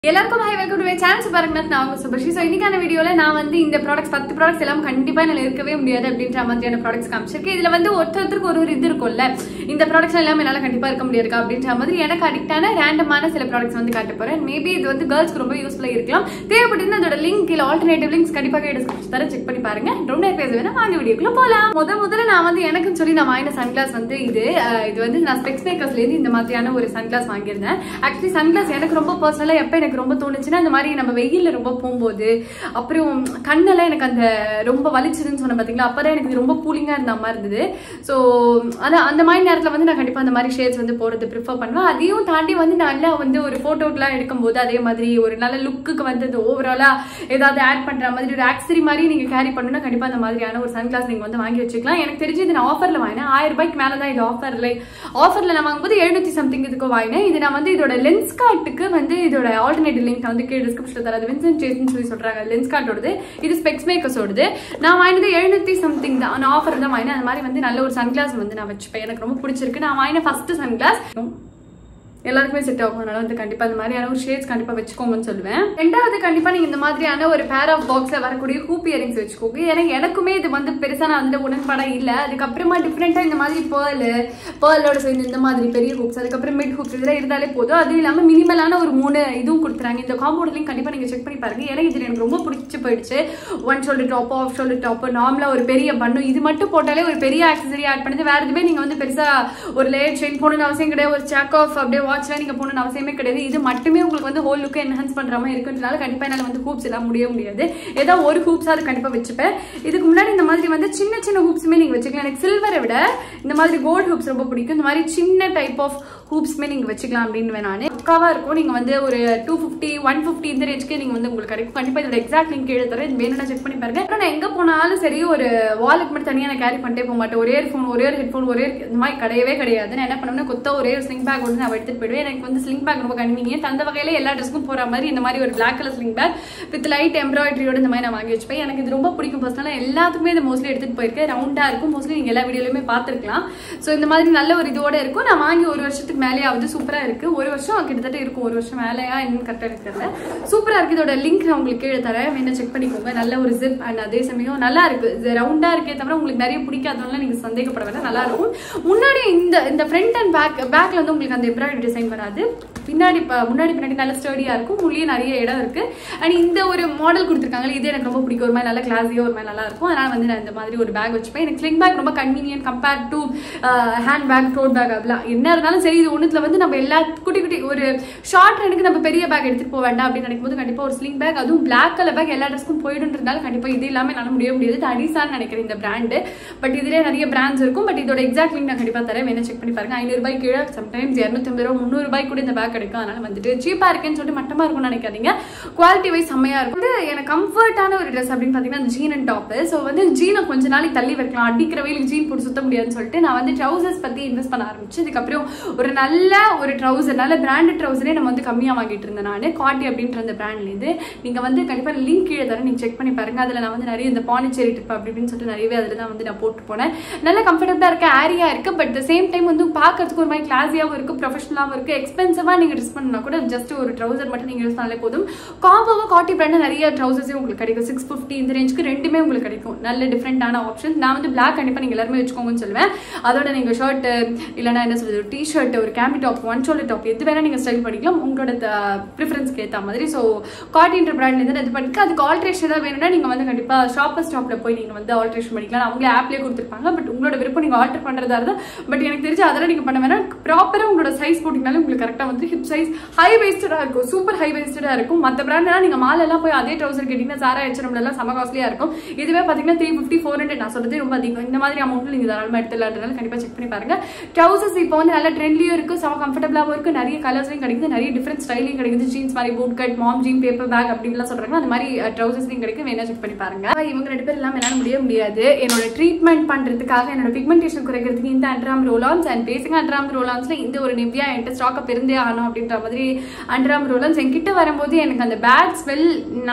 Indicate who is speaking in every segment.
Speaker 1: எல்லாருக்கும் hi welcome to my channel பாருங்க நான் உங்க சுபஸ்ரீ ஸோ இன்னைக்கான வீடியோல நான் வந்து இந்த ப்ராடக்ட்ஸ் பத்து ப்ராடக்ட்ஸ் எல்லாம் கண்டிப்பா என்னால இருக்கவே முடியாது அப்படின்ற மாதிரியான ப்ராடக்ட்ஸ் காமிச்சிருக்கேன் இதுல வந்து ஒருத்தருக்கு ஒரு ஒரு இது இருக்கும்ல இந்த ப்ராடக்ட்ஸ் எல்லாம் என்னால கண்டிப்பா இருக்க முடியாது அப்படின்ற மாதிரி எனக்கு அடிக்டான ரேண்டமான சில ப்ராடக்ட்ஸ் வந்து காட்ட போறேன் மேபி இது வந்து கேர்ள்ஸ்க்கு ரொம்ப யூஸ்ஃபுல்லா இருக்கலாம் தேவைப்பட்டு அதோட லிங்க் இல்ல ஆல்டர்னேட்டிவ் லிங்க்ஸ் கண்டிப்பாக டிஸ்கிரிப்ஷன் தர செக் பண்ணி பாருங்க ரொம்ப பேச வேணா வாங்க வீடியோக்குள்ள போலாம் முத முதல்ல நான் வந்து எனக்குன்னு சொல்லி நான் வாங்கின சன்கிளாஸ் வந்து இது அஹ் இது வந்து நான் ஸ்பெக்ஸ் மேக்கர்ஸ்ல இருந்து இந்த மாதிரியான ஒரு சன்கிளாஸ் வாங்கியிருந்தேன் ஆக்சுவலி சன்கிளாஸ் எனக்கு ரொம்ப பர்சனலா எப்ப எனக்கு ரொம்ப தோணுச்சுன்னா இந்த மாதிரி நம்ம வெயில்ல ரொம்ப போகும்போது அப்புறம் கண்ணெல்லாம் எனக்கு அந்த ரொம்ப வலிச்சதுன்னு சொன்ன பாத்தீங்களா அப்பதான் எனக்கு இது ரொம்ப கூலிங்கா இருந்த மாதிரி இருந்தது ஸோ அதான் அந்த மாதிரி நேரத்துல வந்து நான் கண்டிப்பா அந்த மாதிரி ஷேட்ஸ் வந்து போறது ப்ரிஃபர் பண்ணுவேன் அதையும் தாண்டி வந்து நல்லா வந்து ஒரு போட்டோக்கெல்லாம் எடுக்கும்போது அதே மாதிரி ஒரு நல்ல லுக்குக்கு வந்து அது ஓவராலா ஏதாவது ஆட் பண்ற மாதிரி ஒரு ஆக்சரி மாதிரி நீங்க கேரி பண்ணணும்னா கண்டிப்பா அந்த மாதிரியான ஒரு சன்கிளாஸ் நீங்க வந்து வாங்கி வச்சுக்கலாம் எனக்கு தெரிஞ்சு இது நான் ஆஃபர்ல வாங்கினேன் ஆயிரம் ரூபாய்க்கு மேல தான் இது ஆஃபர்ல ஆஃபர்ல நான் வாங்கும்போது எழுநூத்தி சம்திங் இதுக்கு வாங்கினேன் இது நான் வந்து இதோட லென்ஸ் கார்ட்டுக்கு வந்து இதோட ஆல்டர்னேட்டிவ் லிங்க் வந்து கீழே டிஸ்கிரிப்ஷன் தராது வின்சென்ட் சேஸ்ன்னு சொல்லி சொல்றாங்க லென்ஸ் கார்ட்டோடது இது ஸ்பெக்ஸ் மேக்கர்ஸோடது நான் வாங்கினது எழுநூத்தி சம்திங் தான் நான் ஆஃபர் தான் வாங்கினேன் அந்த மாதிரி வந்து நல்ல ஒரு சன்கிளாஸ் வந்து நான் வச்சுப்பேன் எனக்கு ரொம்ப பிடிச்சிருக்கு நான் வாங்கின ஃபர்ஸ்ட் சன்கிளாஸ் எல்லாருக்குமே செட் ஆகும் அதனால வந்து கண்டிப்பா இந்த மாதிரியான ஒரு ஷேட்ஸ் கண்டிப்பா வச்சுக்கோங்கன்னு சொல்லுவேன் ரெண்டாவது கண்டிப்பா நீங்க இந்த மாதிரியான ஒரு பேர் ஆஃப் பாக்ஸ்ல வரக்கூடிய ஹூப் இயரிங்ஸ் வச்சுக்கோங்க ஏன்னா எனக்குமே இது வந்து பெருசா நான் வந்து உடன்பாடா இல்ல அதுக்கப்புறமா டிஃப்ரெண்டா இந்த மாதிரி பேர்ல் பேர்லோட சேர்ந்து இந்த மாதிரி பெரிய ஹூப்ஸ் அதுக்கப்புறம் மிட் ஹூப்ஸ் இதெல்லாம் இருந்தாலே போதும் அது இல்லாம மினிமலான ஒரு மூணு இதுவும் கொடுத்துறாங்க இந்த காம்பவுண்ட்லையும் கண்டிப்பா நீங்க செக் பண்ணி பாருங்க ஏன்னா இது எனக்கு ரொம்ப பிடிச்சி போயிடுச்சு one shoulder top off shoulder top நார்மலா ஒரு பெரிய பண்ணு இது மட்டும் போட்டாலே ஒரு பெரிய ஆக்சசரி ஆட் பண்ணுது வேற எதுவுமே நீங்க வந்து பெருசா ஒரு லேயர் செயின் போடணும்னு அவசியம் கிடையாது ஒரு சேக் ஆஃப் அப்படியே வாட்ச்லாம் நீங்க போகணும்னு அவசியமே கிடையாது இது மட்டுமே உங்களுக்கு வந்து ஹோல் லுக்கு என்ஹான்ஸ் பண்ற மாதிரி இருக்குன்றனால கண்டிப்பா என்னால வந்து ஹூப்ஸ் எல்லாம் முடிய முடியாது ஏதோ ஒரு ஹூப்ஸ் அது கண்டிப்பா வச்சுப்பேன் இதுக்கு முன்னாடி இந்த மாதிரி வந்து சின்ன சின்ன ஹூப்ஸுமே நீங்க வச்சுக்கலாம் எனக்கு சில்வரை விட இந்த மாதிரி கோல்டு ஹூப்ஸ் ரொம்ப பிடிக்கும் இந்த மாதிரி சின்ன டைப் ஆஃப் ஹூப்ஸ்மே நீங்க வச்சுக்கலாம் அப்படின்னு நான் பக்காவா இருக்கும் நீங்க வந்து ஒரு டூ ஃபிஃப்டி ஒன் ஃபிஃப்டி இந்த ரேஞ்சுக்கே நீங்க வந்து உங்களுக்கு கிடைக்கும் கண்டிப்பா இதோட எக்ஸாக்ட் லிங்க் எழுத தரேன் இது வேணும்னா செக் பண்ணி பாருங்க அப்புறம் நான் எங்க போனாலும் சரி ஒரு வாலெட் மட்டும் தனியா நான் கேரி பண்ணிட்டே போக மாட்டேன் ஒரே ஃபோன் ஒரே ஒரு ஹெட்ஃபோன் ஒரே இந்த மாதிரி கிடையவே கிடையாது நான் என்ன பண்ணுவேன்னா கொத்த ஒரே ஒரு ஸ்லிங் பேக் வந்து நான் எடுத்துட்டு போயிடுவேன் எனக்கு வந்து ஸ்லிங் பேக் ரொம்ப கன்வீனியன்ட் அந்த வகையில எல்லா ட்ரெஸ்க்கும் போற மாதிரி இந்த மாதிரி ஒரு black colour sling bag with light எம்ப்ராய்டரியோட இந்த மாதிரி நான் வாங்கி வச்சுப்பேன் எனக்கு இது ரொம்ப பிடிக்கும் பர்சனலாக எல்லாத்துக்குமே இது மோஸ்ட்லி எடுத்துட்டு போயிருக்கேன் ரவுண்டா இருக்கும் மோஸ்ட்லி நீங்க எல்லா வீடியோலையுமே பார்த்துருக்கலாம் ஸோ இந்த மாதிரி நல்ல ஒரு இதோட இருக்கும் நான் வாங்கி ஒரு வருஷத்துக்கு மேலேயே ஆகுது சூப்பரா இருக்கு ஒரு வருஷம் கிட்டத்தட்ட இருக்கும் ஒரு வருஷம் மேலேயா இன்னும் கரெக்டாக எனக்கு தெரியல சூப்பரா இருக்கு இதோட லிங்க் நான் உங்களுக்கு கீழே தரேன் வேணா செக் பண்ணிக்கோங்க நல்ல ஒரு ஜிப் அண்ட் அதே சமயம் நல்லா இருக்கு இது ரவுண்டா இருக்கே தவிர உங்களுக்கு நிறைய பிடிக்காதவங்க நீங்க சந்தேகப்பட வேண்டாம் நல்லா இருக்கும் முன்னாடி இந்த இந்த ஃப்ரண்ட் அண்ட் பேக் பேக்ல வந்து உங்களுக்கு அந்த எம்ப்ராய்டரி டிசைன் வராது பின்னாடி ப- முன்னாடி பின்னாடி நல்ல ஸ்டடியா இருக்கும் உள்ளே நிறைய இடம் இருக்கு அண்ட் இந்த ஒரு மாடல் கொடுத்துருக்காங்க இது எனக்கு ரொம்ப பிடிக்கும் ஒரு மாதிரி நல்ல கிளாஸியோ ஒரு மாதிரி நல்லா இருக்கும் அதனால வந்து நான் இந்த மாதிரி ஒரு பேக் வச்சுப்பேன் எனக்கு ஸ்லிங் பேக் ரொம்ப convenient compared to hand bag tote bag அப்படிலாம் என்ன இருந்தாலும் சரி இது ஒன்றுத்துல வந்து நம்ம எல்லா குட்டி குட்டி ஒரு ஷார்ட் ரனுக்கு நம்ம பெரிய பேக் எடுத்துட்டு போக வேண்டாம் அப்படின்னு நினைக்கும் போது கண்டிப்பா ஒரு ஸ்லிங் பேக் அதுவும் பிளாக் கலர் பேக் எல்லா ட்ரெஸ்க்கும் போயிடுன்றதால கண்டிப்பா இது இல்லாம என்னால முடிய முடியாது இது அடிசான்னு நினைக்கிறேன் இந்த பிராண்டு பட் இதுலேயே நிறைய பிராண்ட்ஸ் இருக்கும் பட் இதோட எக்ஸாக்ட் லிங்க் நான் கண்டிப்பா தரேன் வேணா செக் பண்ணி பாருங்க ஐநூறு ரூபாய் கீழே சம்டைம்ஸ் இரநூத்தம்பது ரூபா முந்நூறு ரூபாய் கூட இந்த பேக் கிடைக்கும் அதனால வந்துட்டு சீப்பா இருக்குன்னு சொல்லிட்டு மட்டமா இருக்கும்னு நினைக்காதீங்க குவாலிட்டி வைஸ் செம்மையா இருக்கும் இது எனக்கு கம்ஃபர்ட்டான ஒரு ட்ரெஸ் அப்படின்னு பாத்தீங்கன்னா அந்த ஜீன் அண்ட் டாப் ஸோ வந்து ஜீனை கொஞ்ச நாளைக்கு தள்ளி வைக்கலாம் அடிக்கிற வெயிலுக்கு ஜீன் போட்டு சுத்த முடியாதுன்னு சொல்லிட்டு நான் வந்து ட்ரௌசர்ஸ் பத்தி இன்வெஸ்ட் பண்ண ஆரம்பிச்சு இதுக்கப்புறம் ஒரு நல்ல ஒரு ட்ரௌசர் நல்ல பிராண்டட் ட்ரௌசரே நம்ம வந்து கம்மியா வாங்கிட்டு இருந்தேன் நான் காட்டி அப்படின்ற அந்த பிராண்ட்ல இருந்து நீங்க வந்து கண்டிப்பா லிங்க் கீழே தரேன் நீங்க செக் பண்ணி பாருங்க அதுல நான் வந்து நிறைய இந்த பாண்டிச்சேரி ட்ரிப் அப்படி இப்படின்னு சொல்லிட்டு நிறையவே அதுல தான் வந்து நான் போட்டு போனேன் நல்ல கம்ஃபர்டபுளா இருக்கு ஏரியா இருக்கு பட் த சேம் டைம் வந்து பார்க்கறதுக்கு ஒரு மாதிரி கிளாஸியாவும் இருக்கு ப்ரொஃபஷனலாகவும் இருக்கு எக்ஸ்பென்சிவா நீங்க ட்ரெஸ் பண்ணா கூட ஜஸ்ட் ஒரு ட்ரௌசர் மட்டும் நீங்க யூஸ் பண்ணாலே போதும் காம்போவா காட்டி பிராண்ட் நிறைய ட்ரௌசர்ஸே உங்களுக்கு கிடைக்கும் சிக்ஸ் ஃபிஃப்டி இந்த ரேஞ்சுக்கு ரெண்டுமே உங்களுக்கு கிடைக்கும் நல்ல டிஃப்ரெண்டான ஆப்ஷன் நான் வந்து பிளாக் கண்டிப்பா நீங்க எல்லாருமே வச்சுக்கோங்கன்னு சொல்லுவேன் அதோட நீங்க ஷர்ட் இல்லைன்னா என்ன சொல்றது ஒரு டி ஷர்ட் ஒரு cami top one shoulder top எது வேணா நீங்க ஸ்டைல் பண்ணிக்கலாம் உங்களோட ப்ரிஃபரன்ஸ்க்கு ஏற்ற மாதிரி ஸோ காட்டின்ற பிராண்ட்ல இருந்து இது பண்ணிக்க அதுக்கு ஆல்ட்ரேஷன் ஏதாவது வேணும்னா நீங்க வந்து கண்டிப்பா ஷாப்பர் ஸ்டாப்ல போய் நீங்க வந்து ஆல்ட்ரேஷன் பண்ணிக்கலாம் அவங்களே ஆப்லேயே கொடுத்துருப்பாங்க பட் உங்களோட விருப்பம் நீங்க ஆல்டர் பண்றதா இருந்தா பட் எனக்கு தெரிஞ்சு அதெல்லாம் நீங்க பண்ண வேணாம் ப்ராப்பரா உங்களோட சைஸ் போட்டீங்கனாலே உங்களுக்கு கரெக்டா வந்து ஹிப் சைஸ் ஹை வெஸ்டடா இருக்கும் சூப்பர் ஹை வெஸ்டடா இருக்கும் மற்ற பிராண்ட்லாம் நீங்க மால் எல்லாம் போய் அதே ட்ரௌசர் கேட்டீங்கன்னா சாரா ஹெச்எம்ல எல்லாம் செம காஸ்ட்லியா இருக்கும் இதுவே பாத்தீங்கன்னா த்ரீ ஃபிஃப்டி ஃபோர் ஹண்ட்ரட் நான் சொல்றது ரொம்ப அதிகம் இந்த மாதிரி அமௌண்ட்ல நீங்க தாராளமா எடுத்துலான்றதுனால கண்டிப்பா செக் பண்ணி பாருங்க ட்ரௌசர்ஸ் இப்போ வந்து நல்ல ட்ரெண்ட்லியும் இருக்கு செம கம்ஃபர்டபுளாகவும் இருக்கு நிறைய கலர்ஸ்லையும் கிடைக்குது நிறைய டிஃப்ரெண்ட் ஸ்டைலையும் கிடைக்குது ஜீன்ஸ் மாதிரி boot cut mom jean paper bag அப்படின்லாம் சொல்றாங்க அந்த மாதிரி ட்ரௌசர்ஸ்லையும் கிடைக்கும் வேணா செக் பண்ணி பாருங்க இவங்க ரெண்டு பேர் எல்லாம் என்னால முடிய முடியாது என்னோட ட்ரீட்மெண்ட் பண்றதுக்காக என்னோட பிக்மெண்டேஷன் குறைக்கிறதுக்கு இந்த அண்ட்ராம் ரோலான்ஸ் அண்ட் பேசிக் அண்ட்ராம் ரோலான்ஸ்ல இந்த ஒரு நிவ்யா என்கிட்ட ஸ்டாக் இருந்தே ஆகணும் அப்படின்ற மாதிரி அண்ட்ராம் ரோலான்ஸ் என்கிட்ட வரும்போது எனக்கு அந்த பேட் ஸ்மெல் நான்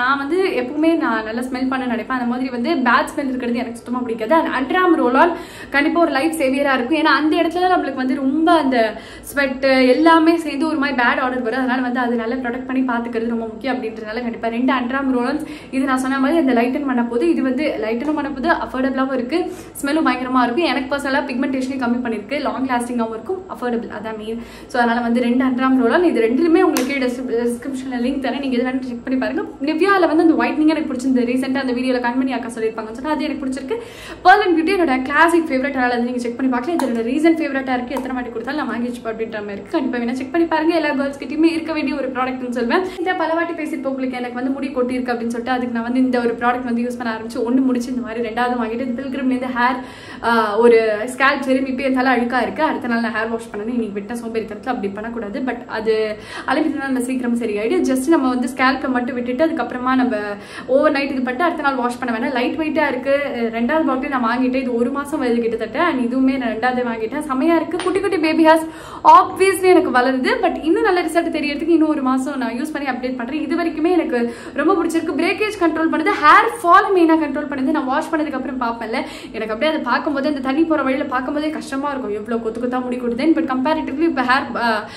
Speaker 1: நான் வந்து எப்பவுமே நான் நல்லா ஸ்மெல் பண்ண நினைப்பேன் அந்த மாதிரி வந்து பேட் ஸ்மெல் இருக்கிறது எனக்கு சுத்தமாக பிடிக்காது அண்ட் அண்ட்ராம் ரோலால் கண்டிப்பாக ஒரு லைஃப் சேவியராக இருக்கும் ஏன்னா அந்த இடத்துல தான் நம்மளுக்கு வந்து ரொம்ப அந்த ஸ்வெட்டு எல்லாமே சேர்ந்து ஒரு மாதிரி பேட் ஆர்டர் வரும் அதனால வந்து அது நல்லா ப்ரொடெக்ட் பண்ணி பார்த்துக்கிறது ரொம்ப முக்கியம் அப்படின்றதுனால கண்டிப்பாக ரெண்டு அண்ட்ராம் ரோலன்ஸ் இது நான் சொன்ன மாதிரி அந்த லைட்டன் பண்ண போது இது வந்து லைட்டனும் பண்ண போது அஃபோர்டபுளாகவும் இருக்குது ஸ்மெல்லும் பயங்கரமாக இருக்கும் எனக்கு பர்சனலாக பிக்மெண்டேஷனையும் கம்மி பண்ணியிருக்கு லாங் லாஸ்டிங்காகவும் இருக்கும் அஃபோர்டபுள் அதான் மெயின் ஸோ அதனால் வந்து ரெண்டு அண்ட்ராம் ரோலன் இது ரெண்டுலுமே உங்களுக்கு டிஸ்கிரிப்ஷனில் லிங்க் தரேன் நீங்கள் இதெல்லாம் செக் பண்ணி பாருங்க நிவ்யாவில் வந்து அந்த ஒயிட்னிங் எனக்கு பிடிச்சிருந்து ரீசெண்டாக அந்த வீடியோவில் கண்மணி அக்கா சொல்லியிருப்பாங்கன்னு சொன்னால் அது எனக்கு பிடிச்சிருக்கு பேர்ல் அண்ட் பியூட்டி என்னோட கிளாசிக் ஃபேவரட் அதனால் அது நீங்கள் செக் பண்ணி பார்க்கலாம் இது என்னோட ரீசன் ஃபேவரட்டாக இருக்குது எத்தனை வாட்டி கொடுத்தாலும் நான் வாங்கி வச்சுப்பேன் அப்படின்ற மாதிரி இருக்குது கண்டிப்பாக வேணா செக் பண்ணி பாருங்க எல்லா கேர்ள்ஸ் கிட்டயுமே இருக்க வேண்டிய ஒரு ப்ராடக்ட்னு சொல்வேன் இந்த பல வாட்டி பேசிட்டு உங்களுக்கு எனக்கு வந்து முடி கொட்டியிருக்கு அப்படின்னு சொல்லிட்டு அதுக்கு நான் வந்து இந்த ஒரு ப்ராடக்ட் வந்து யூஸ் பண்ண ஆரம்பிச்சு ஒன்று முடிச்சு இந்த மாதிரி ரெண்டாவது வாங்கிட்டு பில்கிரிம்லேருந்து ஹேர் ஒரு ஸ்கேல்ப் சரி இப்போ என் தலை அழுக்காக இருக்குது அடுத்த நாள் நான் ஹேர் வாஷ் பண்ணணும் இன்னைக்கு விட்ட சோம்பேறித்தனத்தில் அப்படி பண்ணக்கூடாது பட் அது அலைவிட்டு நம்ம சீக்கிரம் சரியாயிடும் ஜஸ்ட் நம்ம வந்து ஸ்கேல்ப்பை மட்டும் விட்டுட்டு அதுக்கப்புறமா நம்ம ஓவர் நைட் இது பண்ணிட்டு அடுத்த நாள் வாஷ் பண்ண வேணாம் லைட் வெயிட்டாக இருக்குது ரெண்டாவது பாட்டில் நான் வாங்கிட்டேன் இது ஒரு மாதம் வருது கிட்டத்தட்ட அண்ட் இதுவுமே நான் ரெண்டாவது வாங்கிட்டேன் செமையாக இருக்குது குட்டி குட்டி பேபி ஹாஸ் ஆப்வியஸ்லி எனக்கு வளருது பட் இன்னும் நல்ல ரிசல்ட் தெரியறதுக்கு இன்னும் ஒரு மாதம் நான் யூஸ் பண்ணி அப்டேட் பண்ணுறேன் இது வரைக்குமே எனக்கு ரொம்ப பிடிச்சிருக்கு பிரேக்கேஜ் கண்ட்ரோல் பண்ணுது ஹேர் ஃபால் மெயினாக கண்ட்ரோல் பண்ணுது நான் வாஷ் பண்ணதுக்கு அப்புறம் பார்ப்பேன்ல எனக்கு அப்படியே அதை பார்க்கும்போது அந்த தண்ணி போகிற வழியில் பார்க்கும்போதே கஷ்டமாக இருக்கும் எவ்வளோ கொத்து கொத்தா முடி கொடுத்தேன் பட் கம்பேரிட்டிவ்லி இப்போ ஹேர்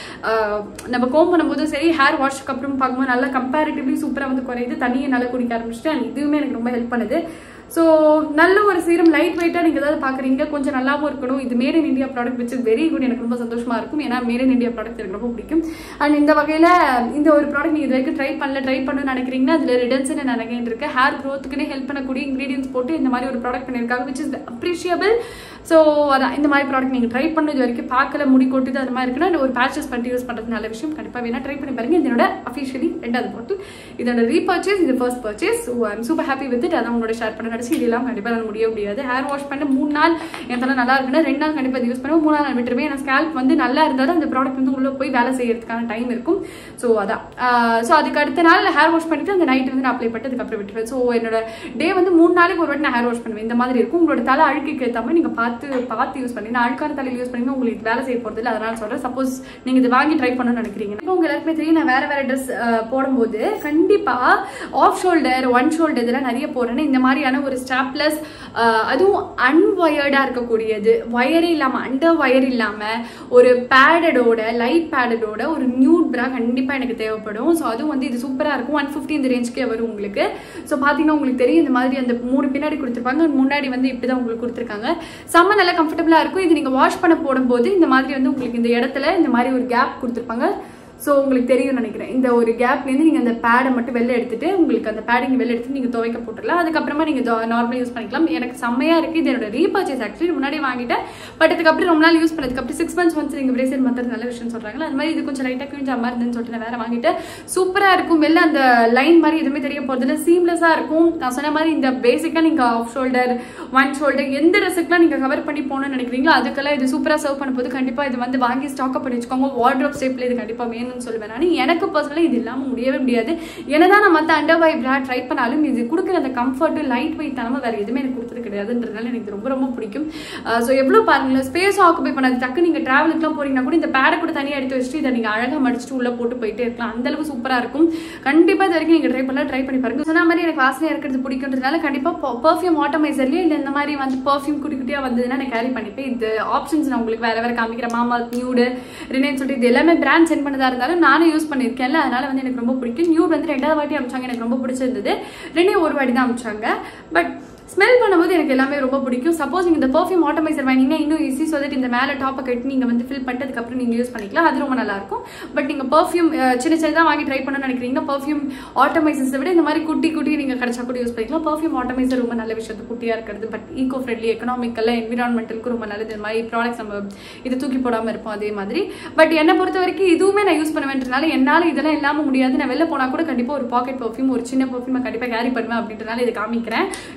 Speaker 1: நம்ம கோம் பண்ணும்போதும் சரி ஹேர் வாஷ்க்கு அப்புறம் பார்க்கும்போது நல்லா கம்பேரிட்டிவ்லி சூப்பராக வந்து குறையுது தண்ணியை நல்லா குடிக்க ஆரம்பிச்சிட்டு and இதுவுமே எனக்கு ரொம்ப ஹெல்ப் பண்ணுது ஸோ நல்ல ஒரு சீரம் லைட் வெயிட்டாக நீங்கள் ஏதாவது பார்க்குறீங்க கொஞ்சம் நல்லாவும் இருக்கணும் இது மேட் இன் இந்தியா ப்ராடக்ட் வச்சு வெரி குட் எனக்கு ரொம்ப சந்தோஷமாக இருக்கும் ஏன்னா மேட் இன் இந்தியா ப்ராடக்ட் எனக்கு ரொம்ப பிடிக்கும் அண்ட் இந்த வகையில் இந்த ஒரு ப்ராடக்ட் நீங்கள் இது வரைக்கும் ட்ரை பண்ணல ட்ரை பண்ணணும்னு நினைக்கிறீங்கன்னா அதில் ரிடன்ஸ்னு நினைக்கிறேன் இருக்கு ஹேர் க்ரோத்துக்குனே ஹெல்ப் பண்ணக்கூடிய இன்க்ரீடியன்ஸ் போட்டு இந்த மாதிரி ஒரு ப்ராடக்ட் பண்ணியிருக்காங்க விச் இஸ் அப்ரிஷியபிள் ஸோ அதான் இந்த மாதிரி ப்ராடக்ட் நீங்கள் ட்ரை பண்ணது வரைக்கும் பார்க்கல முடி கொட்டுது அந்த மாதிரி இருக்குன்னா இந்த ஒரு பேச்சஸ் பண்ணிட்டு யூஸ் பண்ணுறது நல்ல விஷயம் கண்டிப்பாக வேணா ட்ரை பண்ணி பாருங்க இதனோட அஃபிஷியலி ரெண்டாவது பாட்டில் இதோட ரீபர்ச்சேஸ் இது first purchase so I'm super happy with it அதான் உங்களோட ஷேர் பண்ண நினச்சி இதெல்லாம் கண்டிப்பாக நான் முடிய முடியாது ஹேர் வாஷ் பண்ண மூணு நாள் என் தலை நல்லா இருக்குன்னா ரெண்டு நாள் கண்டிப்பாக யூஸ் பண்ணுவேன் மூணு நாள் விட்டுருவேன் ஏன்னா ஸ்கேல்ப் வந்து நல்லா இருந்தாலும் அந்த ப்ராடக்ட் வந்து உள்ளே போய் வேலை செய்யறதுக்கான டைம் இருக்கும் ஸோ அதான் ஸோ அதுக்கு அடுத்த நாள் ஹேர் வாஷ் பண்ணிட்டு அந்த நைட் வந்து நான் அப்ளை பண்ணிட்டு அதுக்கப்புறம் விட்டுருவேன் ஸோ என்னோட டே வந்து மூணு நாளைக்கு ஒரு வாட்டி நான் ஹேர் வாஷ் பண்ணுவேன் இந்த மாதிரி இருக்கும் உங்களோட தலை அழுக்கைக்கு ஏற்ற மாதிரி நீங்கள் பார்த்து பார்த்து யூஸ் பண்ணி நான் அழுக்கான தலையில் யூஸ் பண்ணி உங்களுக்கு இது வேலை செய்ய போகிறது இல்லை அதனால சொல்கிறேன் சப்போஸ் நீங்கள் இது வாங்கி ட்ரை பண்ணணும்னு நினைக்கிறீங்க இப்போ உங்க எல்லாருக்குமே தெரியும் நான் வேற வேற ட்ரெஸ் போடும்போது கண்டிப்பாக ஆஃப் ஷோல்டர் ஒன் ஷோல்டர் இதெல்லாம் நிறைய போடுறேன்னா இந்த மாதிரியான ஒரு ஸ்டாப்லெஸ் அதுவும் அன்வயர்டாக இருக்கக்கூடியது ஒயரே இல்லாமல் அண்டர் ஒயர் இல்லாமல் ஒரு பேடடோட லைட் பேடடோட ஒரு நியூட் ப்ரா கண்டிப்பாக எனக்கு தேவைப்படும் ஸோ அதுவும் வந்து இது சூப்பராக இருக்கும் ஒன் ஃபிஃப்டி இந்த ரேஞ்சுக்கே வரும் உங்களுக்கு ஸோ பார்த்தீங்கன்னா உங்களுக்கு தெரியும் இந்த மாதிரி அந்த மூணு பின்னாடி கொடுத்துருப்பாங்க முன்னாடி வந்து இப்படி தான் உங்களுக்கு கொடுத்துருக்காங்க செம்ம நல்லா கம்ஃபர்டபுளாக இருக்கும் இது நீங்கள் வாஷ் பண்ண போடும்போது இந்த மாதிரி வந்து உங்களுக்கு இந்த இடத்துல இந்த மாதிரி ஒரு கேப் கொடுத்துருப்பாங்க ஸோ உங்களுக்கு தெரியும் நினைக்கிறேன் இந்த ஒரு கேப்லேருந்து நீங்கள் அந்த பேடை மட்டும் வெளில எடுத்துட்டு உங்களுக்கு அந்த பேடிங் வெளில எடுத்து நீங்கள் துவைக்க போட்டுடலாம் அதுக்கப்புறமா நீங்கள் நார்மலாக யூஸ் பண்ணிக்கலாம் எனக்கு செம்மையாக இருக்குது இது என்னோட ரீபர்ச்சேஸ் ஆக்சுவலி முன்னாடி வாங்கிட்டேன் பட் அதுக்கப்புறம் ரொம்ப நாள் யூஸ் பண்ணதுக்கப்புறம் சிக்ஸ் மந்த்ஸ் வந்து நீங்கள் பிரேசர் மற்றது நல்ல விஷயம் சொல்கிறாங்களா அது மாதிரி இது கொஞ்சம் லைட்டாக கிழிஞ்ச மாதிரி இருந்துன்னு சொல்லிட்டு நான் வேறு வாங்கிட்டு சூப்பராக இருக்கும் வெளில அந்த லைன் மாதிரி எதுவுமே தெரிய போகிறதுல சீம்லெஸ்ஸாக இருக்கும் நான் சொன்ன மாதிரி இந்த பேசிக்காக நீங்கள் ஆஃப் ஷோல்டர் ஒன் ஷோல்டர் எந்த ட்ரெஸ்ஸுக்குலாம் நீங்கள் கவர் பண்ணி போகணும்னு நினைக்கிறீங்களோ அதுக்கெல்லாம் இது சூப்பராக சர்வ் பண்ண போது கண்டிப்பாக இது வந்து வாங்கி ஸ்டாக் பண்ணி வச்சுக்கோங்க வார்ட்ரோப் ஷேப்பில் இது கண்டிப்பாக வேணும் வேணும்னு சொல்லுவேன் நான் எனக்கு பர்சனலாக இது இல்லாமல் முடியவே முடியாது என்னதான் நான் மற்ற அண்டர் வை பிராட் ட்ரை பண்ணாலும் இது கொடுக்குற அந்த கம்ஃபர்ட்டு லைட் வெயிட் தனமாக வேறு எதுவுமே எனக்கு கொடுத்தது கிடையாதுன்றதுனால எனக்கு இது ரொம்ப ரொம்ப பிடிக்கும் ஸோ எவ்வளோ பாருங்களேன் ஸ்பேஸ் ஆக்குபை பண்ணாது டக்கு நீங்கள் ட்ராவலுக்குலாம் போறீங்கன்னா கூட இந்த பேடை கூட தனியாக எடுத்து வச்சுட்டு இதை நீங்கள் அழகாக மடிச்சுட்டு உள்ளே போட்டு போயிட்டே இருக்கலாம் அந்த அளவுக்கு சூப்பராக இருக்கும் கண்டிப்பாக இது வரைக்கும் நீங்கள் ட்ரை பண்ணலாம் ட்ரை பண்ணி பாருங்க சொன்ன மாதிரி எனக்கு வாசனையாக இருக்கிறது பிடிக்குன்றதுனால கண்டிப்பாக பர்ஃப்யூம் ஆட்டோமைசர்லேயே இல்லை இந்த மாதிரி வந்து பர்ஃப்யூம் குட்டி குட்டியாக வந்ததுன்னா நான் கேரி பண்ணிப்பேன் இது ஆப்ஷன்ஸ் நான் உங்களுக்கு வேற வேற காமிக்கிறேன் மாமா நியூடு ரினேன்னு சொல்லிட்டு இது எல்லாமே பிராண்ட் சென்ட் பண்ணதா இருந்தாலும் நானும் யூஸ் பண்ணியிருக்கேன்ல அதனால வந்து எனக்கு ரொம்ப பிடிக்கும் நியூட் வந்து ரெண்டாவது வாட்டி அமிச்சாங்க எனக்கு ரொம்ப பிடிச்சிருந்தது ரெனே ஒரு வாட்டி தான் அமிச்சாங்க பட் ஸ்மெல் பண்ணும்போது எனக்கு எல்லாமே ரொம்ப பிடிக்கும் சப்போஸ் நீங்கள் இந்த பர்ஃப்யூம் ஆட்டோமைசர் வாங்கினீங்கன்னா இன்னும் ஈஸி ஸோ தட் இந்த மேலே டாப்பை கட்டி நீங்கள் வந்து ஃபில் பண்ணிட்டு அதுக்கப்புறம் நீங்கள் யூஸ் பண்ணிக்கலாம் அது ரொம்ப நல்லா இருக்கும் பட் நீங்கள் பர்ஃப்யூம் சின்ன சின்னதாக வாங்கி ட்ரை பண்ணணும்னு நினைக்கிறீங்கன்னா பர்ஃப்யூம் ஆட்டோமைசர்ஸை விட இந்த மாதிரி குட்டி குட்டி நீங்கள் கிடைச்சா கூட யூஸ் பண்ணிக்கலாம் பர்ஃப்யூம் ஆட்டோமைசர் ரொம்ப நல்ல விஷயத்து குட்டியாக இருக்கிறது பட் ஈகோ ஃப்ரெண்ட்லி எக்கனாமிக்கல் என்விரான்மெண்டலுக்கு ரொம்ப நல்லது இந்த மாதிரி ப்ராடக்ட்ஸ் நம்ம இது தூக்கி போடாமல் இருப்போம் அதே மாதிரி பட் என்னை பொறுத்த வரைக்கும் இதுவுமே நான் யூஸ் பண்ணுவேன்றனால என்னால் இதெல்லாம் இல்லாமல் முடியாது நான் வெளில போனால் கூட கண்டிப்பாக ஒரு பாக்கெட் பர்ஃப்யூம் ஒரு சின்ன பர்ஃப்யூம் கண்டிப்பாக கேரி பண்ணுவேன் அப்படின்றனால இதை காமிக்கிறேன் இது வேறு தூக்கி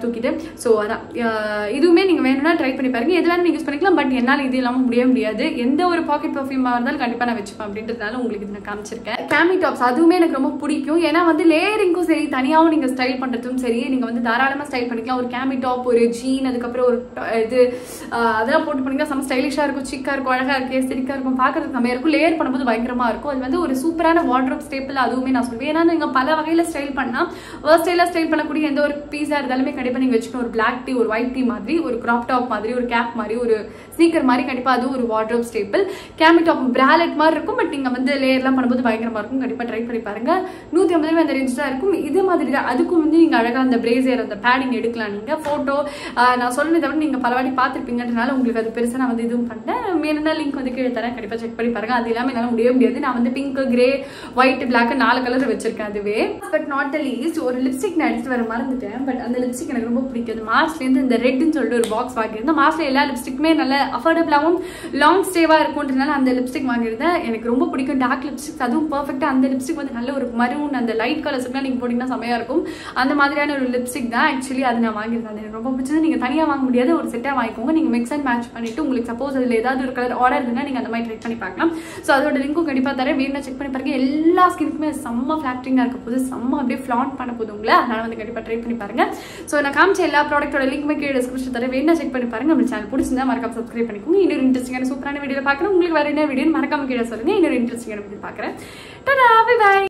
Speaker 1: தூக்கிட்டு ஸோ அதான் அஹ் இதுவுமே நீங்கள் வேணும்னா ட்ரை பண்ணி பாருங்க எது வேணும் நீங்கள் யூஸ் பண்ணிக்கலாம் பட் என்னால் இது இல்லாமல் முடிய முடியாது எந்த ஒரு பாக்கெட் பர்ஃப்யூமாக இருந்தாலும் கண்டிப்பாக நான் வச்சுப்பேன் அப்படின்றதுனால உங்களுக்கு இது நான் காமிச்சிருக்கேன் கேமி டாப்ஸ் அதுவுமே எனக்கு ரொம்ப பிடிக்கும் ஏன்னா வந்து லேயரிங்கும் சரி தனியாகவும் நீங்கள் ஸ்டைல் பண்ணுறதும் சரி நீங்கள் வந்து தாராளமாக ஸ்டைல் பண்ணிக்கலாம் ஒரு கேமி டாப் ஒரு ஜீன் அதுக்கப்புறம் ஒரு to- இது அஹ் அதெல்லாம் போட்டு பண்ணிங்கன்னா செம்ம ஸ்டைலிஷாக இருக்கும் சிக்காக இருக்கும் அழகாக இருக்கும் எஸ்திரிக்காக இருக்கும் பார்க்கறதுக்கு செம்மையாக இருக்கும் லேயர் பண்ணும்போது பயங்கரமாக இருக்கும் அது வந்து ஒரு சூப்பரான வார்ட்ரோப் ஸ்டேப்பிள் அதுவுமே நான் சொல்லுவேன் ஏன்னா நீங்கள் பல வகையில் ஸ்டைல் பண்ணால் வேர்ஸ்ட் ஸ்டைலாக ஸ்டைல் பண்ணக்கூடிய எந்த ஒரு பீஸாக இருந்தாலுமே கண்டிப்பாக நீங்கள் வச்சுக்கணும் ஒரு பிளாக் டீ ஒரு ஒயிட் டீ மாதிரி ஒரு கிராப் டாப் மாதிரி ஒரு கேப் மாதிரி ஒரு ஸ்னீக்கர் மாதிரி கண்டிப்பாக அது ஒரு wardrobe staple cami top bralette மாதிரி இருக்கும் பட் நீங்கள் வந்து லேயர்லாம் பண்ணும்போது பயங்கரமாக இருக்கும் கண்டிப்பாக ட்ரை பண்ணி பாருங்க நூற்றி ஐம்பது ரூபாய் அந்த ரேஞ்ச் தான் இருக்கும் இது மாதிரி தான் அதுக்கும் வந்து நீங்கள் அழகாக அந்த பிரேசியர் அந்த பேடிங் எடுக்கலாம் நீங்கள் ஃபோட்டோ நான் சொன்னதை விட நீங்கள் பல வாட்டி பார்த்துருப்பீங்கன்றனால உங்களுக்கு அது பெருசாக நான் வந்து இதுவும் பண்ணேன் மேலே லிங்க் வந்து கீழே தரேன் கண்டிப்பாக செக் பண்ணி பாருங்க அது இல்லாமல் என்னால் முடியவே முடியாது நான் வந்து பிங்க் கிரே ஒயிட் பிளாக் நாலு கலர் வச்சிருக்கேன் அதுவே பட் நாட் லீஸ்ட் ஒரு லிப்ஸ்டிக் நான் எடுத்துட்டு வர மறந்துட்டேன் பட் அந்த லிப்ஸ்டிக் எனக்கு ரொம்ப பிடிக்கும் மார்ச்லேருந்து இந்த ரெட்னு சொல்லிட்டு ஒரு பாக்ஸ் வாங்கியிருந்தேன் மார்ச்ல எல்லா லிப்ஸ்டிக்குமே நல்ல அஃபோர்டபுளாகவும் லாங் ஸ்டேவாக இருக்கும்ன்றதுனால அந்த லிப்ஸ்டிக் வாங்கியிருந்தேன் எனக்கு ரொம்ப பிடிக்கும் டார்க் லிப்ஸ்டிக் அதுவும் பர்ஃபெக்டாக அந்த லிப்ஸ்டிக் வந்து நல்ல ஒரு மரூன் அந்த லைட் கலர்ஸ்க்குலாம் நீங்கள் போட்டிங்கன்னா செமையாக இருக்கும் அந்த மாதிரியான ஒரு லிப்ஸ்டிக் தான் ஆக்சுவலி அது நான் வாங்கியிருந்தேன் அது எனக்கு ரொம்ப பிடிச்சது நீங்கள் தனியாக வாங்க முடியாது ஒரு செட்டாக வாங்கிக்கோங்க நீங்கள் மிக்ஸ் அண்ட் மேட்ச் பண்ணிட்டு உங்களுக்கு சப்போஸ் அதில் ஏதாவது ஒரு கலர் ஆர்டர் இருந்தால் நீங்கள் அந்த மாதிரி ட்ரை பண்ணி பார்க்கலாம் ஸோ அதோட லிங்க்கும் கண்டிப்பாக தரேன் வேணும்னா செக் பண்ணி பாருங்க எல்லா ஸ்கின்க்குமே செம்ம ஃபிளாக்டிங்காக இருக்க போது செம்ம அப்படியே ஃப்ளாண்ட் பண்ண போது உங்களை அதனால வந்து கண்டிப்பாக ட்ரை பண்ணி பாருங்க ஸோ நான் காமிச்ச எல்லா ப்ராடக்ட்டோட லிங்க்குமே கீழே டிஸ்கிரிப்ஷன் தரேன் வேணா செக் பண்ணி பாருங்க நம்ம சேனல் பிடிச்சிருந்தா மறக்காம சப்ஸ்கிரைப் பண்ணிக்கோங்க இன்னொரு இன்ட்ரெஸ்டிங்கான சூப்பரான வீடியோ பார்க்குறேன் உங்களுக்கு வேற என்ன வீடியோ மறக்காம கீழே சொல்லுங்க இன்னொரு இன்ட்ரெஸ்டிங்கான வீடியோ பார்க்குறேன் டாடா பை பை